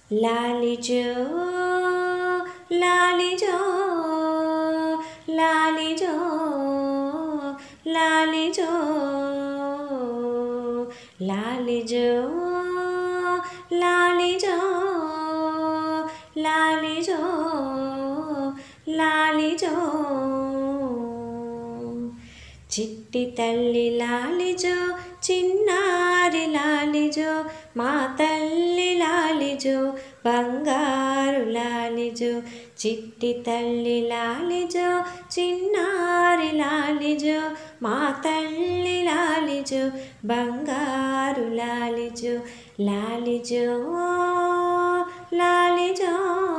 లాలిజో లాలిజో లాలిజో లాలిజో లాలిజో లాలిజో లాలిజో లాలిజో చిట్టి తల్లి లాలిజో చిన్నారి లాలిజో మా తల్లి లాలిజో బంగారు లాలిజో చిట్టి తల్లి లాలిజో చిన్నారి లాలిజో మా తల్లి లాలిజో బంగారు లాలిజో లాలిజో లాలిజో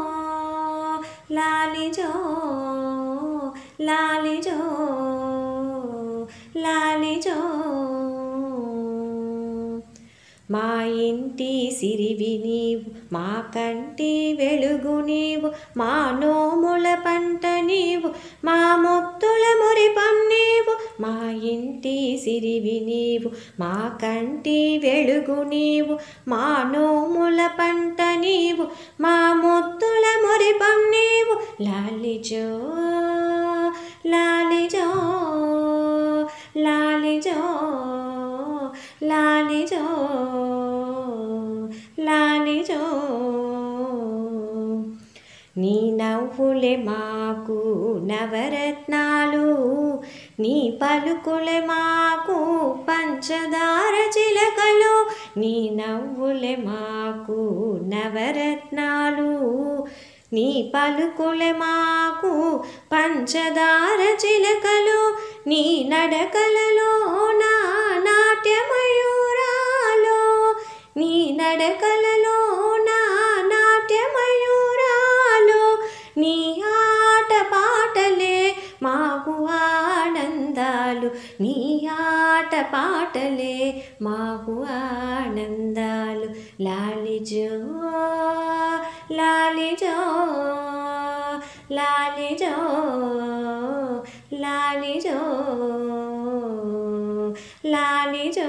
లాలిజో లాలిజో లాలిజో మా ఇంటి సిరివి నీవు మా కంటి వెలుగు నీవు మా నోముల పంట నీవు మా ముత్తుల మురిపం నీవు మా ఇంటి సిరివి నీవు మా కంటి వెలుగు నీవు మా నోముల పంట నీవు మా ముత్తుల మురిపం నీవు లాలిజో లాలిజో లాలిజో లాలిజో లాలిజో నీ నవ్వులే మాకు నవరత్నాలు నీ పలుకులే మాకు పంచదార చిలకలు నీ నవ్వులే మాకు నవరత్నాలు నీ పలుకులే మాకు పంచదార చిలకలు నీ నడకలలో నా నాట్యమయూరాలో నీ నడకలలో నా నాట్యమయూరాలో నీ ఆట పాటలే మాకు ఆనందాలు నీ ఆట పాటలే మాకు ఆనందాలు లాలిజో లాలిజో లాలిజో లాలిజో లాలిజో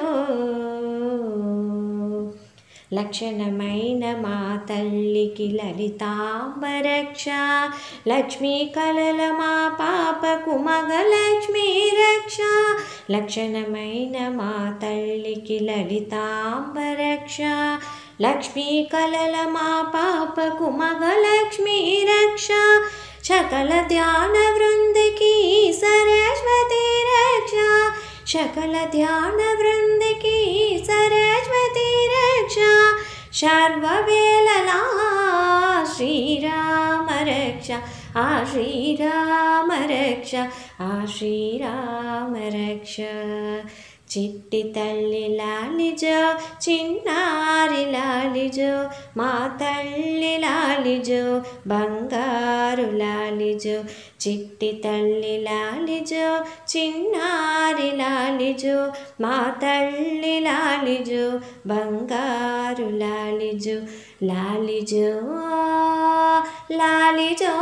లక్షణమైన మా తల్లికి లలితాంబరక్ష లక్ష్మీ కలల మా పాపకు మగలక్ష్మీ రక్ష లక్షణమైన మా తల్లికి లలితాంబరక్ష లక్ష్మీ కలల మా పాపకు మగలక్ష్మీ రక్ష సకల ధ్యాన వృందికి సరస్వతి రక్ష సకల ధ్యాన వృందికి సరస్వతి రక్ష సర్వవేళలా శ్రీరామ రక్ష ఆ శ్రీరామ రక్ష ఆ శ్రీరామ రక్ష చిట్టి తల్లి లాలిజో చిన్నారి లాలిజో మా తల్లి లాలిజో బంగారు లాలిజో చిట్టి తల్లి లాలిజో చిన్నారి లాలిజో మా తల్లి లాలిజో బంగారు లాలిజో లాలిజో లాలిజో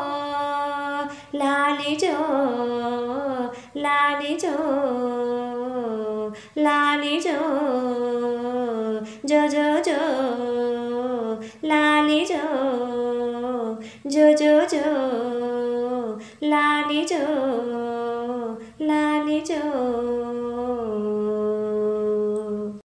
లాలిజో లాలిజో లాలిజో జో జో జో లాలిజో జో జో జో లాలిజో లాలిజో